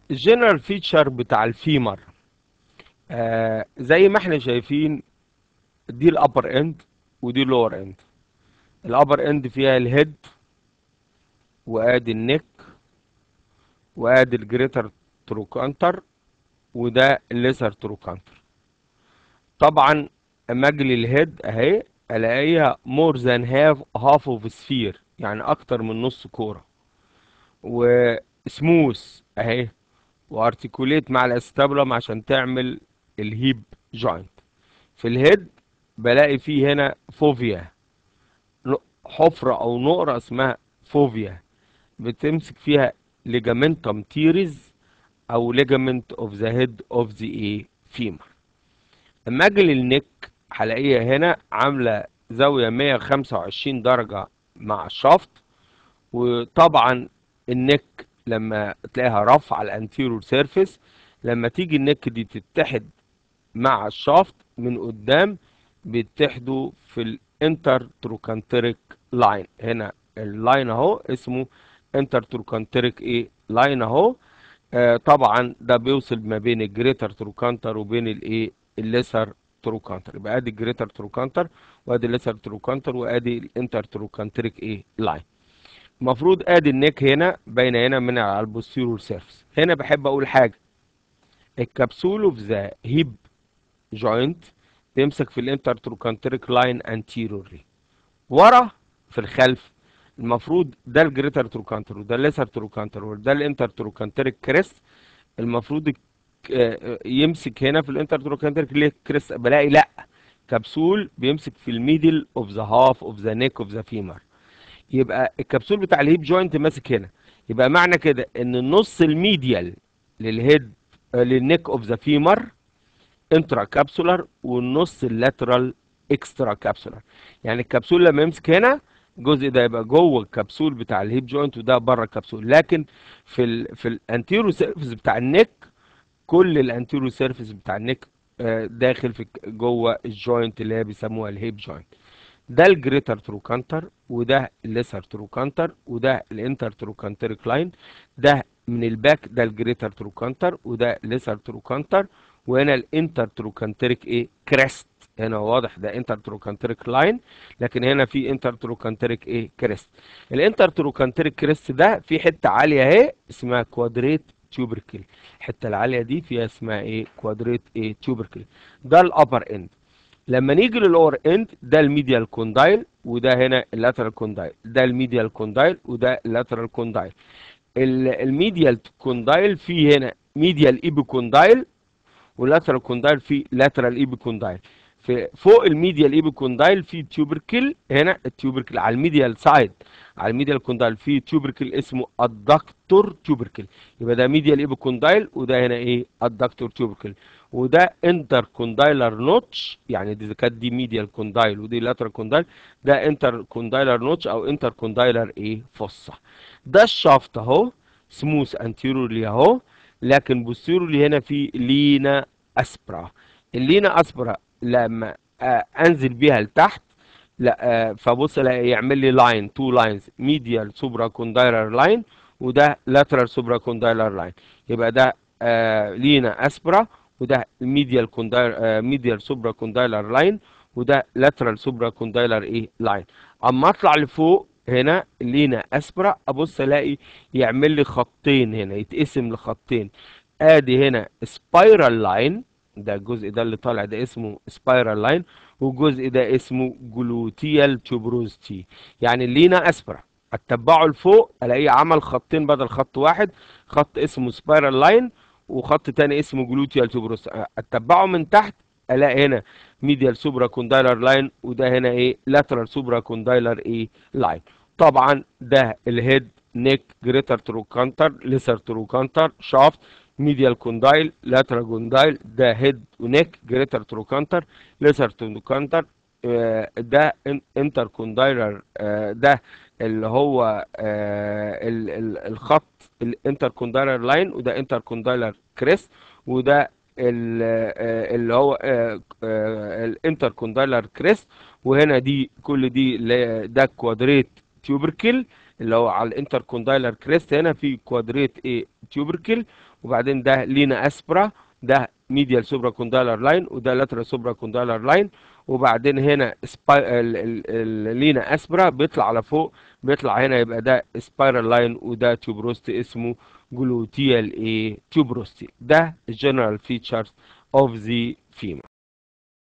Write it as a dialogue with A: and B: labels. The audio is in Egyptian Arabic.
A: الجنرال فيتشر بتاع الفيمر آه زي ما احنا شايفين دي الابر اند ودي اللور اند الابر اند فيها الهيد وادي النك وادي الجريتر تروكانتر وده الليسر تروكانتر طبعا مجل الهيد اهي الاقيها مور ذان هاف هاف اوف سفير يعني اكتر من نص كوره وسموث اهي وارتكوليت مع الاستابلم عشان تعمل الهيب جوينت في الهيد بلاقي فيه هنا فوفيا حفرة او نقرة اسمها فوفيا بتمسك فيها ليجامنتم تيريز او ليجامنت اوف ذا هيد اوف ذا ايه فيمر مجل النك هلاقيها هنا عاملة زاوية 125 درجة مع الشافت وطبعا النك لما تلاقيها رف على الانتيرور سيرفيس لما تيجي النك دي تتحد مع الشافت من قدام بيتحدوا في الانتر تروكانتريك لاين هنا اللاين اهو اسمه انتر تروكانتريك ايه لاين اهو آه طبعا ده بيوصل ما بين الجريتر تروكانتر وبين الايه الليسر تروكانتر يبقى ادي الجريتر تروكانتر وادي الليسر تروكانتر وادي الانتر تروكانتريك ايه لاين المفروض ادي النيك هنا باينه هنا من على البوستيرور سيرفيس هنا بحب اقول حاجه الكبسول اوف ذا هيب جوينت بيمسك في الانتر تروكانتريك لاين انتيرورلي ورا في الخلف المفروض ده الجريتر تروكانتر وده الليسر تروكانتر وده الانتر تروكانتريك كريست المفروض يمسك هنا في الانتر تروكانتريك كريست بلاقي لا كبسول بيمسك في الميدل اوف ذا هاف اوف ذا نيك اوف ذا فيمر يبقى الكبسول بتاع الهيب جوينت ماسك هنا يبقى معنى كده ان النص الميديال للهيد للنيك اوف ذا فيمر انترا كابسولار والنص اللاترال اكسترا كابسولار يعني الكبسول لما يمسك هنا الجزء ده يبقى جوه الكبسول بتاع الهيب جوينت وده بره الكبسول لكن في ال في الانتيرو سيرفيس بتاع النيك كل الانتيرو سيرفيس بتاع النيك داخل في جوه الجوينت اللي هي بيسموها الهيب جوينت ده الجريتر تروكانتر وده الليسر تروكانتر وده الانتر تروكانتريك لاين ده من الباك ده الجريتر تروكانتر وده الليسر تروكانتر وهنا الانتر تروكانتريك ايه كريست هنا واضح ده انتر تروكانتريك لاين لكن هنا في انتر تروكانتريك ايه كريست الانتر تروكانتريك كريست ده في حته عاليه اهي اسمها كوادريت تيوبركل الحته العاليه دي فيها اسمها ايه كوادريت ايه تيوبركل ده الابر اند لما نيجي للور اند ده الميديال كوندايل وده هنا اللاترال كوندايل ده الميديال كوندايل وده اللاترال كوندايل الميديال كوندايل فيه هنا ميديال ايبي كوندايل واللاترال كوندايل فيه لاترال ايبي كوندايل في فوق الميديال ايبي كوندايل في تيوبركل هنا التيوبركل على الميديال سايد على الميديال كوندايل في تيوبركل اسمه الدكتور تيوبركل يبقى ده ميديال ايبي كوندايل وده هنا ايه الدكتور تيوبركل وده انتر كوندايلر نوتش يعني دي كانت دي ميديال كوندايل ودي لاترال كوندايل ده انتر كوندايلر نوتش او انتر كوندايلر ايه فصه ده الشافت اهو سموث انتيرورلي اهو لكن بوستيرورلي هنا في لينا اسبرا اللينا اسبرا لما آه انزل بيها لتحت لا آه فبص الاقي يعمل لي لاين تو لاينز ميديال سوبرا كوندايلر لاين وده لاترال سوبرا كوندايلر لاين يبقى ده آه لينا اسبرا وده الميديال كوندايل آه ميديال سوبرا كوندايلر لاين وده لاترال سوبرا كوندايلر ايه لاين اما اطلع لفوق هنا لينا اسبرا ابص الاقي يعمل لي خطين هنا يتقسم لخطين ادي هنا سبايرال لاين ده الجزء ده اللي طالع ده اسمه سبايرال لاين والجزء ده اسمه جلوتيال تيوبروزتي يعني اللينا اسبرا اتبعه لفوق الاقيه عمل خطين بدل خط واحد خط اسمه سبايرال لاين وخط تاني اسمه جلوتيال تيوبروس اتبعه من تحت الاقي هنا ميديال سوبرا كوندايلر لاين وده هنا ايه لاترال سوبرا كوندايلر ايه لاين طبعا ده الهيد نيك جريتر تروكانتر ليسر تروكانتر شافت ميديال كوندايل لاترال كوندايل ده هيد ونيك جريتر تروكانتر ليسر تروكانتر ده انتر كوندايلر ده اللي هو الخط الانتر كوندايلر لاين وده انتر كوندايلر كريست وده اللي هو الانتر كوندايلر كريست وهنا دي كل دي ده كوادريت تيوبركل اللي هو على الانتر كوندايلر كريست هنا في كوادريت ايه تيوبركل وبعدين ده لينا اسبرا ده ميديال سوبرا كوندايلر لاين وده لاترال سوبرا كوندايلر لاين وبعدين هنا سباي... ال... ال... ال... لينا اسبرا بيطلع على فوق بيطلع هنا يبقى ده سبايرال لاين وده تيوبروست اسمه جلوتيال ايه تيوبروستي ده الجنرال فيتشرز اوف ذا فيمر